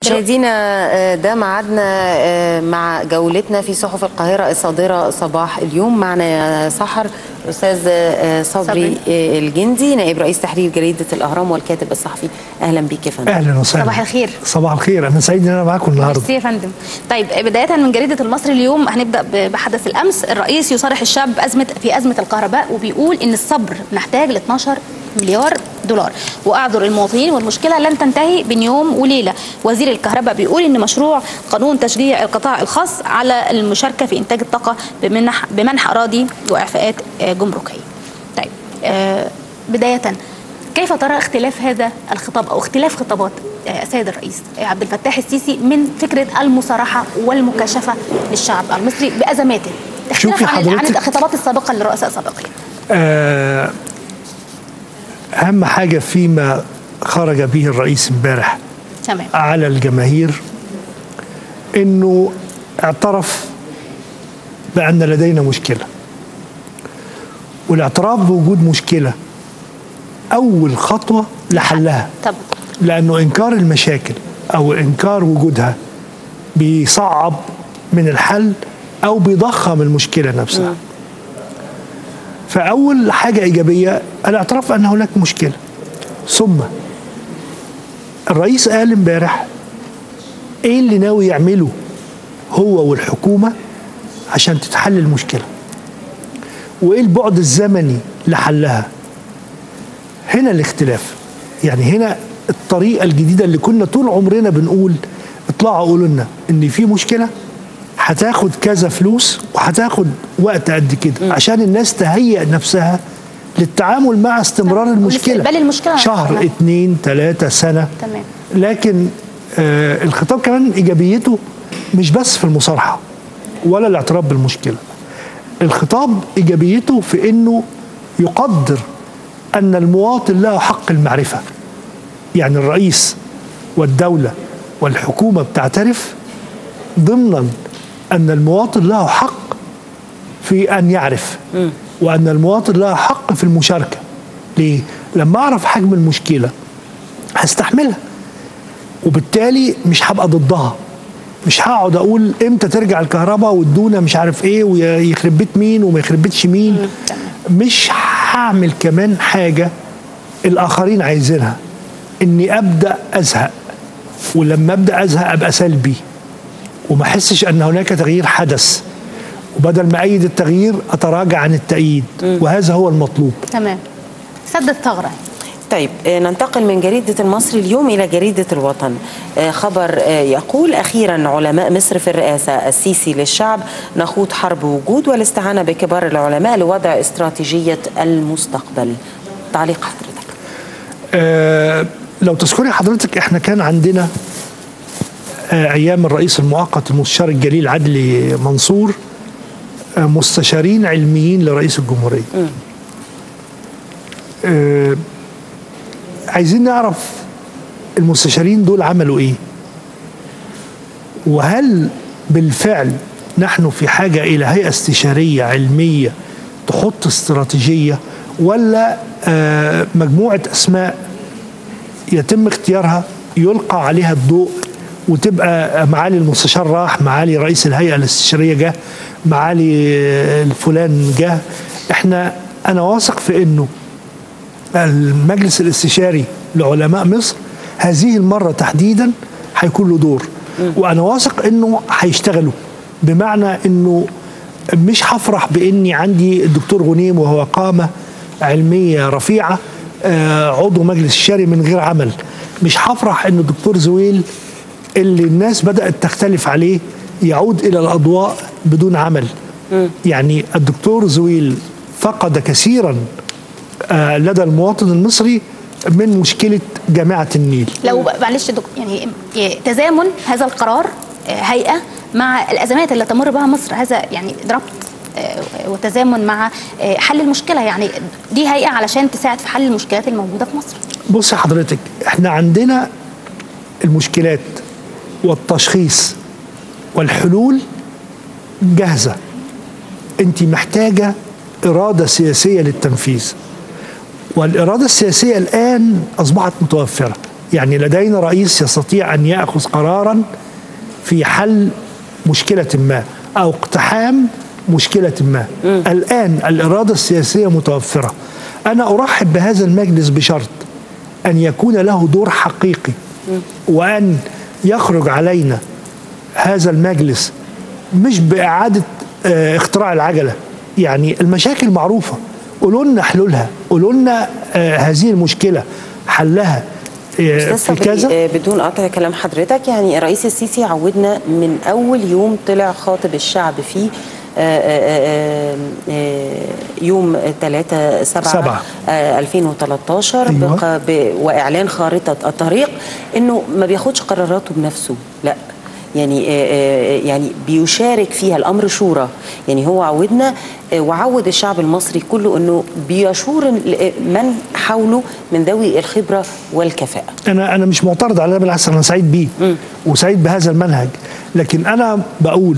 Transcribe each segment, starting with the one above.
مشاهدينا آه، ده ميعادنا آه، مع جولتنا في صحف القاهرة الصادرة صباح اليوم معنا يا سحر أستاذ آه، صبري صبري. آه، الجندي نائب رئيس تحرير جريدة الأهرام والكاتب الصحفي أهلا بيك يا فندم اهلا وسهلا صباح الخير. صباح الخير انا سعيد ان انا معاكم النهارده ميرسي يا فندم طيب بدايه من جريده المصري اليوم هنبدا ب- بحدث الامس الرئيس يصارح الشعب بازمه في ازمه الكهرباء وبيقول ان الصبر نحتاج ل 12 مليار دولار واعذر المواطنين والمشكله لن تنتهي بين يوم وليله وزير الكهرباء بيقول ان مشروع قانون تشجيع القطاع الخاص على المشاركه في انتاج الطاقه بمنح بمنح اراضي واعفاءات آه، جمركيه طيب آه، بدايه كيف ترى اختلاف هذا الخطاب او اختلاف خطابات آه، السيد الرئيس آه، عبد الفتاح السيسي من فكره المصارحه والمكاشفه للشعب المصري بازماته شوفي اختلاف عن عن حضرتك- الخطابات السابقه للرؤساء السابقين آه، اهم حاجه فيما خرج به الرئيس امبارح تمام على الجماهير انه اعترف بان لدينا مشكله والاعتراف بوجود مشكله اول خطوه لحلها طب لانه انكار المشاكل او انكار وجودها بيصعب من الحل او بيضخم المشكله نفسها فاول حاجه ايجابيه الاعتراف ان هناك مشكله ثم الرئيس قال امبارح ايه اللي ناوي يعمله هو والحكومه عشان تتحل المشكله وايه البعد الزمني لحلها هنا الاختلاف يعني هنا الطريقه الجديده اللي كنا طول عمرنا بنقول اطلعوا قولوا لنا ان في مشكله هتاخد كذا فلوس وهتاخد وقت قد كده عشان الناس تهيئ نفسها للتعامل مع استمرار المشكله والاستقبال المشكلة. شهر تمام. اتنين تلاته سنه تمام. لكن آه الخطاب كمان ايجابيته مش بس في المصارحه ولا الاعتراف بالمشكله الخطاب ايجابيته في انه يقدر ان المواطن له حق المعرفه يعني الرئيس والدوله والحكومه بتعترف ضمنا ان المواطن له حق في ان يعرف وان المواطن له حق في المشاركه ليه لما اعرف حجم المشكله هستحملها وبالتالي مش هبقى ضدها مش هقعد اقول امتى ترجع الكهرباء وادونا مش عارف ايه ويخرب بيت مين وما يخرب بيتش مين مش هعمل كمان حاجه الاخرين عايزينها اني ابدا ازهق ولما ابدا ازهق ابقى سلبي وما احسش ان هناك تغيير حدث وبدل ما ايد التغيير اتراجع عن التأييد وهذا هو المطلوب تمام سد الثغره طيب آه، ننتقل من جريدة المصري اليوم إلى جريدة الوطن آه، خبر آه، يقول أخيرا علماء مصر في الرئاسة السيسي للشعب نخوض حرب وجود والاستعانة بكبار العلماء لوضع استراتيجية المستقبل تعليق حضرتك آه، لو تذكري حضرتك احنا كان عندنا آه، ايام الرئيس المؤقت المستشار الجليل عدلي منصور آه، مستشارين علميين لرئيس الجمهوريه آه، عايزين نعرف المستشارين دول عملوا ايه وهل بالفعل نحن في حاجه الى هيئه استشاريه علميه تحط استراتيجيه ولا آه، مجموعه اسماء يتم اختيارها يلقى عليها الضوء وتبقى معالي المستشار راح معالي رئيس الهيئه الاستشاريه جه معالي آه، الفلان جه احنا انا واثق في انه المجلس الاستشاري لعلماء مصر هذه المره تحديدا هيكون له دور وانا واثق انه هيشتغلوا بمعنى انه مش هفرح باني عندي الدكتور غنيم وهو قامه علميه رفيعه آه، عضو مجلس الشاري من غير عمل مش هفرح ان الدكتور زويل اللي الناس بدات تختلف عليه يعود الى الاضواء بدون عمل يعني الدكتور زويل فقد كثيرا آه، لدى المواطن المصري من مشكله جامعه النيل لو معلش دك... يعني إيه، تزامن هذا القرار آه، هيئه مع الازمات اللي تمر بها مصر هذا يعني ربط آه، وتزامن مع آه، حل المشكله يعني دي هيئه علشان تساعد في حل المشكلات الموجوده في مصر بص حضرتك احنا عندنا المشكلات والتشخيص والحلول جاهزه انت محتاجه اراده سياسيه للتنفيذ والاراده السياسيه الان اصبحت متوفره يعني لدينا رئيس يستطيع ان ياخذ قرارا في حل مشكله ما او اقتحام مشكله ما الان الاراده السياسيه متوفره انا ارحب بهذا المجلس بشرط ان يكون له دور حقيقي وان يخرج علينا هذا المجلس مش باعاده آه، اختراع العجله يعني المشاكل معروفه قولوا لنا حلولها قولوا لنا آه، هذه المشكله حلها آه، استاذ في صبري كذا آه، بدون قطع كلام حضرتك يعني الرئيس السيسي عودنا من اول يوم طلع خاطب الشعب فيه آه، آه، آه، آه، يوم 3 7 سبعة. 2013 أيوة. بق- ب- واعلان خارطه الطريق انه ما بياخدش قراراته بنفسه لا يعني آه، آه، يعني بيشارك فيها الامر شورى يعني هو عودنا آه، وعود الشعب المصري كله انه بيشور ال- من حوله من ذوي الخبره والكفاءه انا انا مش معترض على ده بالعكس انا سعيد بيه وسعيد بهذا المنهج لكن انا بقول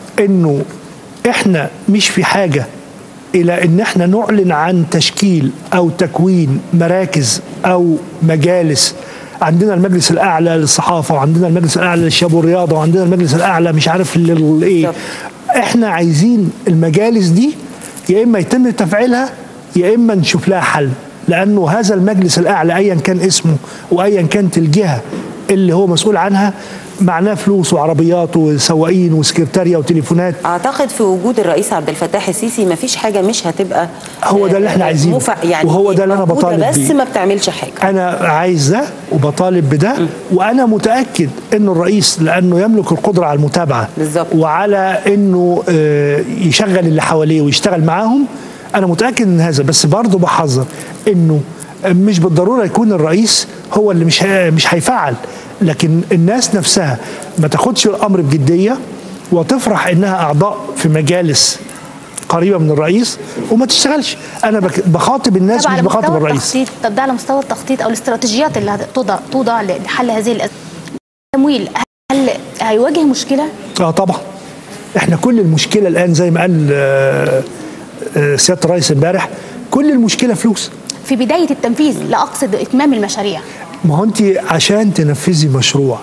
انه احنا مش في حاجه الى ان احنا نعلن عن تشكيل او تكوين مراكز او مجالس عندنا المجلس الاعلى للصحافه وعندنا المجلس الاعلى للشباب والرياضه وعندنا المجلس الاعلى مش عارف للايه بالظبط. احنا عايزين المجالس دي يا اما يتم تفعيلها يا اما نشوف لها حل لانه هذا المجلس الاعلى ايا كان اسمه وايا كانت الجهه اللي هو مسؤول عنها معناه فلوس وعربيات وسواقين وسكرتاريه وتليفونات اعتقد في وجود الرئيس عبد الفتاح السيسي ما فيش حاجه مش هتبقى هو ده اللي احنا آه، عايزينه. مفع- يعني وهو ده اللي أنا موجودة بطالب بس بيه. ما بتعملش حاجه انا عايز ده وبطالب بده وانا متاكد انه الرئيس لانه يملك القدره على المتابعه بالظبط. وعلى انه آه، يشغل اللي حواليه ويشتغل معاهم انا متاكد من هذا بس برضه بحذر انه مش بالضروره يكون الرئيس هو اللي مش هي- مش هيفعل لكن الناس نفسها ما تاخدش الامر بجديه وتفرح انها اعضاء في مجالس قريبه من الرئيس وما تشتغلش انا بك- بخاطب الناس طب مش على بخاطب مستوى الرئيس التخطيط طب ده على مستوى التخطيط او الاستراتيجيات اللي هتوضع توضع لحل هذه الأزمة التمويل هل هيواجه مشكله اه طبعا احنا كل المشكله الان زي ما قال آه، آه، سياده الرئيس امبارح كل المشكله فلوس في بدايه التنفيذ لا اقصد اتمام المشاريع ما هو انت عشان تنفذي مشروع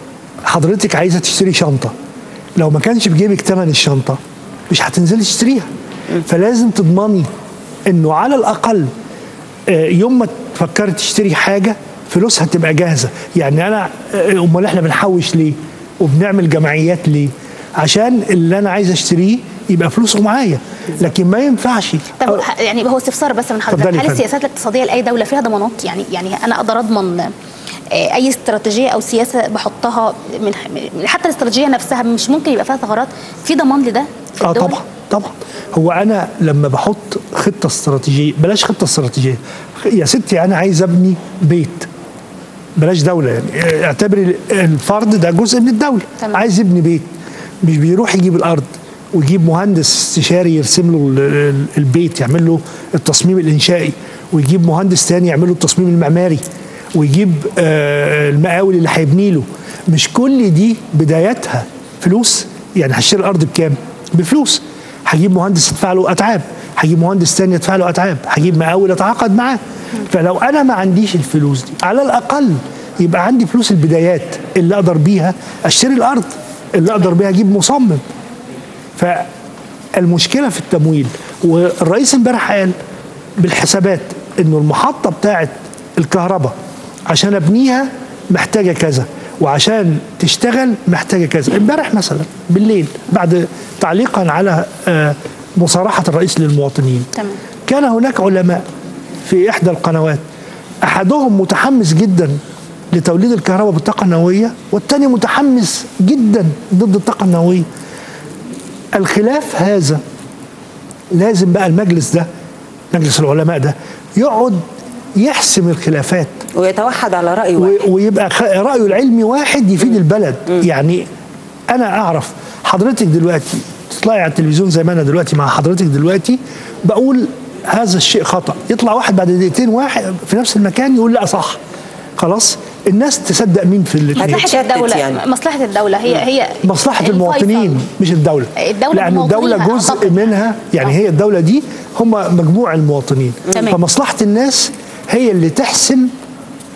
حضرتك عايزه تشتري شنطه لو ما كانش في جيبك ثمن الشنطه مش هتنزلي تشتريها فلازم تضمني انه على الاقل آه، يوم ما تفكري تشتري حاجه فلوسها تبقى جاهزه يعني انا آه، امال احنا بنحوش ليه وبنعمل جمعيات ليه عشان اللي انا عايز اشتريه يبقى فلوسه معايا لكن ما ينفعش طب أو- ه- يعني هو استفسار بس من حضرتك اتفضلي يا هل فندم. السياسات الاقتصاديه لاي دوله فيها ضمانات يعني يعني انا اقدر اضمن آه، اي استراتيجيه او سياسه بحطها من من- حتى الاستراتيجيه نفسها مش ممكن يبقى فيها ثغرات في ضمان لده في اه الدول؟ طبعا طبعا هو انا لما بحط خطه استراتيجيه بلاش خطه استراتيجيه يا ستي انا عايز ابني بيت بلاش دوله يعني اعتبري الفرد ده جزء من الدوله تمام. عايز يبني بيت مش بيروح يجيب الارض ويجيب مهندس استشاري يرسم له ال- ال- البيت يعمل له التصميم الانشائي ويجيب مهندس تاني يعمل له التصميم المعماري ويجيب آه، المقاول اللي هيبني له مش كل دي بدايتها فلوس يعني هشتري الارض بكام بفلوس هجيب مهندس يدفع له اتعاب هجيب مهندس تاني يدفع له اتعاب هجيب مقاول اتعاقد معاه فلو انا ما عنديش الفلوس دي على الاقل يبقى عندي فلوس البدايات اللي اقدر بيها اشتري الارض اللي اقدر بيها اجيب مصمم فالمشكله في التمويل والرئيس امبارح قال بالحسابات انه المحطه بتاعه الكهرباء عشان ابنيها محتاجه كذا وعشان تشتغل محتاجه كذا امبارح مثلا بالليل بعد تعليقا على آه، مصارحه الرئيس للمواطنين تمام. كان هناك علماء في احدى القنوات احدهم متحمس جدا لتوليد الكهرباء بالطاقه النوويه والثاني متحمس جدا ضد الطاقه النوويه الخلاف هذا لازم بقى المجلس ده مجلس العلماء ده يقعد يحسم الخلافات ويتوحد على راي واحد و- ويبقى خ- رايه العلمي واحد يفيد البلد يعني انا اعرف حضرتك دلوقتي تطلعي على التلفزيون زي ما انا دلوقتي مع حضرتك دلوقتي بقول هذا الشيء خطا يطلع واحد بعد دقيقتين واحد في نفس المكان يقول لا صح خلاص الناس تصدق مين في الاثنين مصلحه هتشتت الدوله يعني. مصلحه الدوله هي هي مصلحة الفيصل. المواطنين مش الدولة الدولة لأن الدولة بمواطنيها جزء أعتقد. منها يعني هي الدولة دي هم مجموع المواطنين تمام. فمصلحة الناس هي اللي تحسم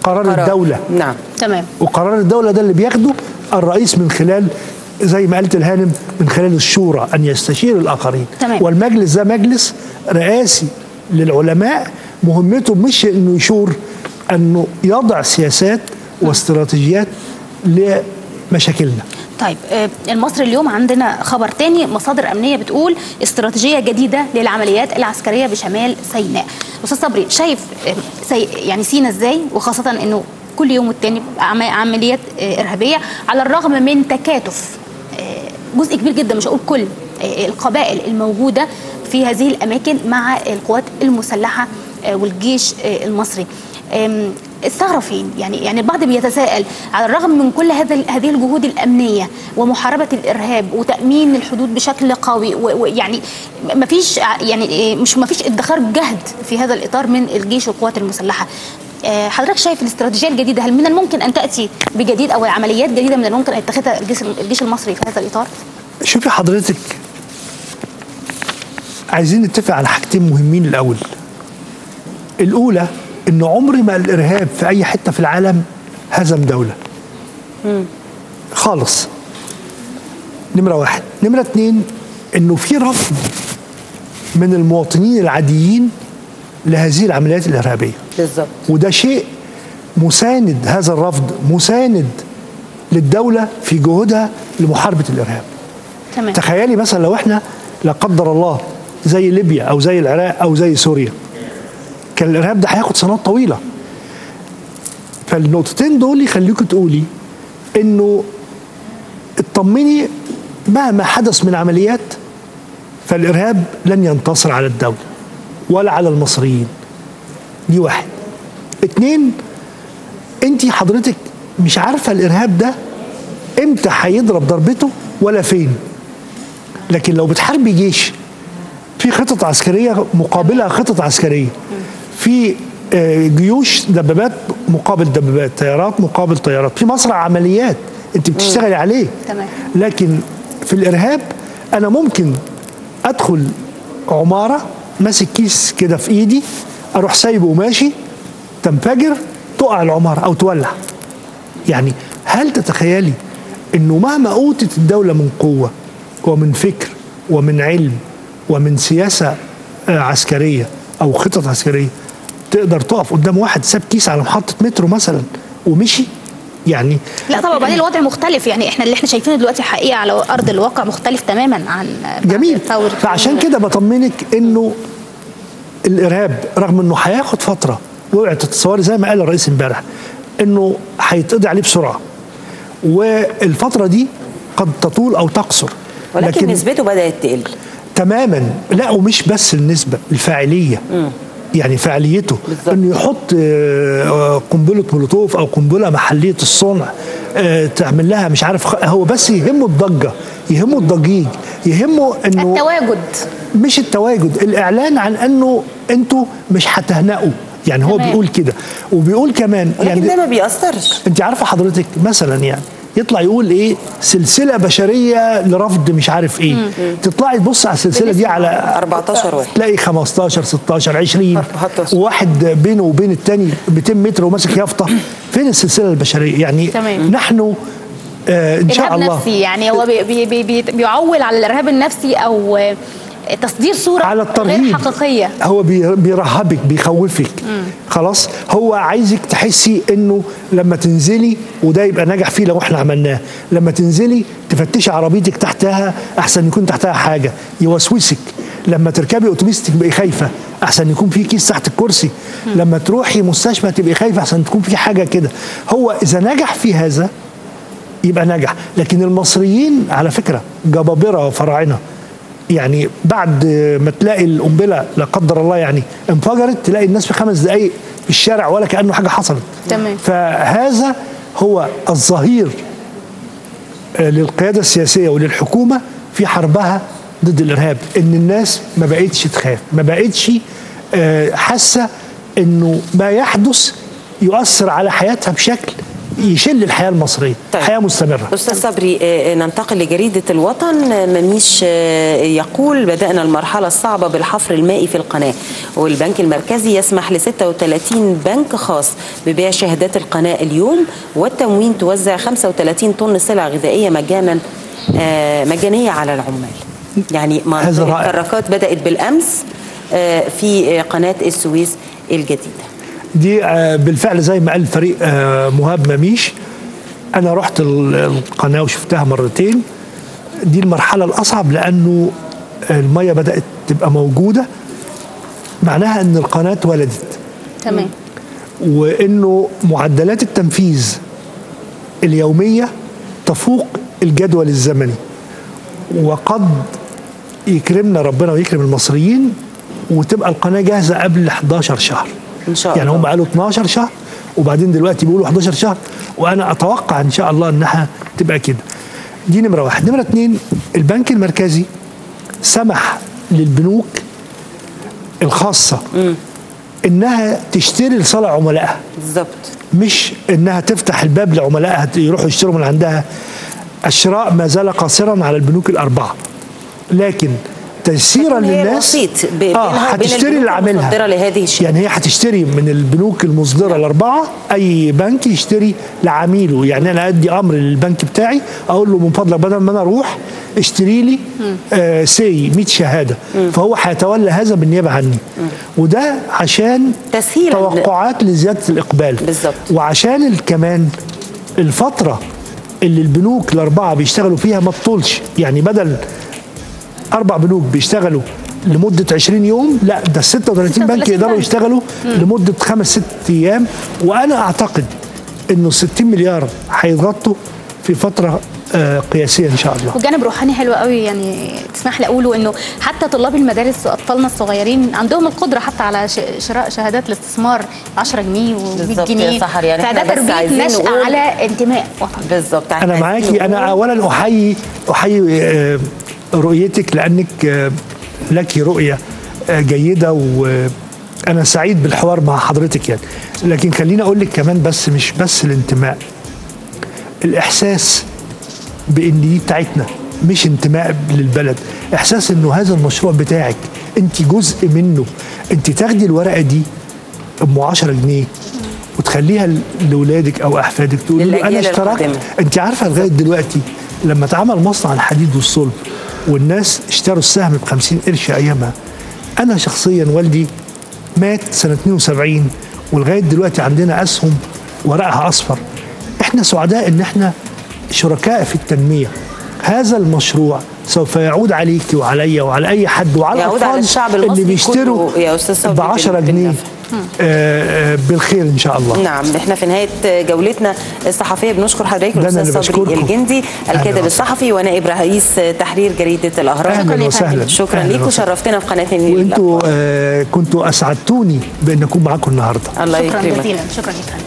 قرار, قرار. الدوله نعم تمام وقرار الدولة ده اللي بياخده الرئيس من خلال زي ما قالت الهانم من خلال الشورى أن يستشير الآخرين تمام. والمجلس ده مجلس رئاسي للعلماء مهمته مش أنه يشور أنه يضع سياسات واستراتيجيات لمشاكلنا طيب آه، المصري اليوم عندنا خبر تاني مصادر امنيه بتقول استراتيجيه جديده للعمليات العسكريه بشمال سيناء استاذ صبري شايف آه، سي يعني سينا ازاي وخاصه انه كل يوم والتاني عم- عمليات آه، ارهابيه على الرغم من تكاتف آه، جزء كبير جدا مش هقول كل آه، القبائل الموجوده في هذه الاماكن مع القوات المسلحه آه، والجيش آه، المصري آم، الثغره فين؟ يعني يعني البعض بيتساءل على الرغم من كل هذا هذه الجهود الامنيه ومحاربه الارهاب وتامين الحدود بشكل قوي و- ويعني ما فيش يعني إيه، مش ما فيش ادخار جهد في هذا الاطار من الجيش والقوات المسلحه. آه، حضرتك شايف الاستراتيجيه الجديده هل من الممكن ان تاتي بجديد او عمليات جديده من الممكن ان يتخذها الجيش الجيش المصري في هذا الاطار؟ شوفي حضرتك عايزين نتفق على حاجتين مهمين الأول الأولى إن عمر ما الإرهاب في أي حتة في العالم هزم دولة خالص نمرة واحد نمرة اتنين إنه في رفض من المواطنين العاديين لهذه العمليات الإرهابية بالظبط وده شيء مساند هذا الرفض مساند للدولة في جهودها لمحاربة الإرهاب تمام تخيلي مثلا لو احنا لا قدر الله زي ليبيا او زي العراق او زي سوريا كان الارهاب ده هياخد سنوات طويله فالنقطتين دول يخليكوا تقولي انه اطمني مهما حدث من عمليات فالارهاب لن ينتصر على الدوله ولا على المصريين دي واحد اتنين انت حضرتك مش عارفه الارهاب ده امتى هيضرب ضربته ولا فين لكن لو بتحاربي جيش في خطط عسكريه مقابلها خطط عسكريه في آه، جيوش دبابات مقابل دبابات طيارات مقابل طيارات في مصرع عمليات انت بتشتغلي عليه تمام. لكن في الارهاب انا ممكن ادخل عماره ماسك كيس كده في ايدي اروح سايبه وماشي تنفجر تقع العماره او تولع يعني هل تتخيلي انه مهما اوتت الدوله من قوه ومن فكر ومن علم ومن سياسه آه، عسكريه او خطط عسكريه تقدر تقف قدام واحد ساب كيس على محطه مترو مثلا ومشي يعني لا طبعا وبعدين الوضع مختلف يعني احنا اللي احنا شايفينه دلوقتي حقيقه على ارض الواقع مختلف تماما عن بعد جميل ثورة فعشان كده بطمنك انه الارهاب رغم انه هياخد فتره وقعت تتصوري زي ما قال الرئيس امبارح انه هيتقضي عليه بسرعه والفتره دي قد تطول او تقصر ولكن نسبته بدات تقل تماما لا ومش بس النسبه الفاعليه يعني فعاليته بالظبط. انه يحط آه، قنبله مولوتوف او قنبله محليه الصنع آه، تعمل لها مش عارف خ- هو بس يهمه الضجه يهمه الضجيج يهمه انه التواجد مش التواجد الاعلان عن انه انتوا مش هتهنئوا يعني هو تمام. بيقول كده وبيقول كمان ولكن يعني ده ما بيأثرش انت عارفه حضرتك مثلا يعني يطلع يقول ايه سلسله بشريه لرفض مش عارف ايه تطلعي تبص على السلسله دي على 14 واحد. تلاقي 15 16 20 14. وواحد بينه وبين التاني 200 متر وماسك يافطه فين السلسله البشريه يعني تمام. نحن آه ان شاء ارهاب الله نفسي يعني هو بي بي بي بي بيعول على الارهاب النفسي او آه، تصدير صوره على الترهيب غير حقيقيه هو بي- بيرهبك بيخوفك خلاص هو عايزك تحسي انه لما تنزلي وده يبقى نجح فيه لو احنا عملناه لما تنزلي تفتشي عربيتك تحتها احسن يكون تحتها حاجه يوسوسك لما تركبي اتوبيس تبقي خايفه احسن يكون في كيس تحت الكرسي لما تروحي مستشفى تبقي خايفه احسن تكون في حاجه كده هو اذا نجح في هذا يبقى نجح لكن المصريين على فكرة جبابرة وفراعنة يعني بعد ما تلاقي القنبلة لا قدر الله يعني انفجرت تلاقي الناس في خمس دقايق في الشارع ولا كأنه حاجة حصلت تمام. فهذا هو الظهير آه، للقيادة السياسية وللحكومة في حربها ضد الإرهاب إن الناس ما بقتش تخاف ما بقتش آه، حاسة إنه ما يحدث يؤثر على حياتها بشكل يشل الحياه المصريه طيب. حياه مستمره أستاذ صبري آه، ننتقل لجريدة الوطن آه، مميش آه، يقول بدأنا المرحلة الصعبة بالحفر المائي في القناة والبنك المركزي يسمح ل 36 بنك خاص ببيع شهادات القناة اليوم والتموين توزع 35 طن سلع غذائية مجانا آه، مجانية على العمال يعني هذا منظومة رائع. الحركات بدأت بالأمس آه، في آه، قناة السويس الجديدة دي آه، بالفعل زي ما قال فريق آه، مهاب مميش انا رحت ال- القناه وشفتها مرتين دي المرحله الاصعب لانه الميه بدات تبقى موجوده معناها ان القناه اتولدت تمام وانه معدلات التنفيذ اليوميه تفوق الجدول الزمني وقد يكرمنا ربنا ويكرم المصريين وتبقى القناه جاهزه قبل 11 شهر إن شاء يعني الله. هم قالوا 12 شهر وبعدين دلوقتي بيقولوا 11 شهر وانا اتوقع ان شاء الله انها تبقى كده دي نمره واحد نمره اتنين البنك المركزي سمح للبنوك الخاصه انها تشتري لصالح عملائها بالظبط مش انها تفتح الباب لعملائها يروحوا يشتروا من عندها الشراء ما زال قاصرا على البنوك الاربعه لكن تيسيرا تكون هي للناس الوسيط ب- بينها اه وبين هتشتري البنوك اللي عاملها المصدرة لهذه الشركة. يعني هي هتشتري من البنوك المصدره الاربعه اي بنك يشتري لعميله يعني انا ادي امر للبنك بتاعي اقول له من فضلك بدل ما انا اروح اشتري لي آه سي 100 شهاده فهو هيتولى هذا بالنيابه عني وده عشان تسهيلاً ل- توقعات لزياده الاقبال بالظبط. وعشان ال- كمان الفتره اللي البنوك الاربعه بيشتغلوا فيها ما تطولش يعني بدل اربع بنوك بيشتغلوا لمده 20 يوم لا ده ال 36 بنك 36 يقدروا بنك. يشتغلوا لمده خمس ست ايام وانا اعتقد انه 60 مليار هيتغطوا في فتره آه، قياسيه ان شاء الله وجانب روحاني حلو قوي يعني تسمح لي اقوله انه حتى طلاب المدارس واطفالنا الصغيرين عندهم القدره حتى على ش- شراء شهادات الاستثمار 10 جنيه و100 بالظبط يا جنيه سحر، يعني إحنا فده بس تربيه عايزين نشأ نقول- على انتماء وطني بالظبط انا معاكي انا اولا احيي احيي آه، رؤيتك لانك آه، لك رؤيه آه، جيده وانا سعيد بالحوار مع حضرتك يعني لكن خليني اقول لك كمان بس مش بس الانتماء الاحساس بان دي بتاعتنا مش انتماء للبلد احساس انه هذا المشروع بتاعك انت جزء منه انت تاخدي الورقه دي ام 10 جنيه وتخليها ل- لاولادك او احفادك تقول له انا للأجيال اشتركت القادمة. انت عارفه لغايه دلوقتي لما اتعمل مصنع الحديد والصلب والناس اشتروا السهم ب 50 قرش ايامها انا شخصيا والدي مات سنه 72 ولغايه دلوقتي عندنا اسهم ورقها اصفر احنا سعداء ان احنا شركاء في التنميه هذا المشروع سوف يعود عليك وعلي وعلى اي حد وعلى يعود الاطفال على الشعب المصري اللي بيشتروا كله يا أستاذ صبري ب 10 بال- جنيه بالنفع. آه، آه، بالخير ان شاء الله نعم احنا في نهايه جولتنا الصحفيه بنشكر حضرتك ده أنا الاستاذ اللي صبري بشكركم. الجندي أهلا الكاتب وسهلا. الصحفي ونائب رئيس تحرير جريده الاهرام أهلا شكرا يا وسهلا. فندم. شكرا أهلا ليك وسهلا. وشرفتنا في قناه النيل وانتوا آه كنتوا اسعدتوني بان اكون معاكم النهارده الله شكرا يكرمك جزيلا شكرا لك فندم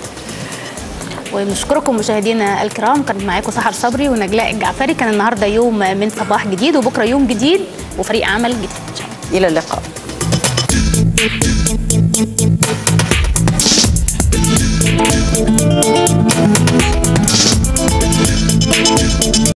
ونشكركم مشاهدينا الكرام كانت معاكم سحر صبري ونجلاء الجعفري كان النهارده يوم من صباح جديد وبكره يوم جديد وفريق عمل جديد ان شاء الله الى اللقاء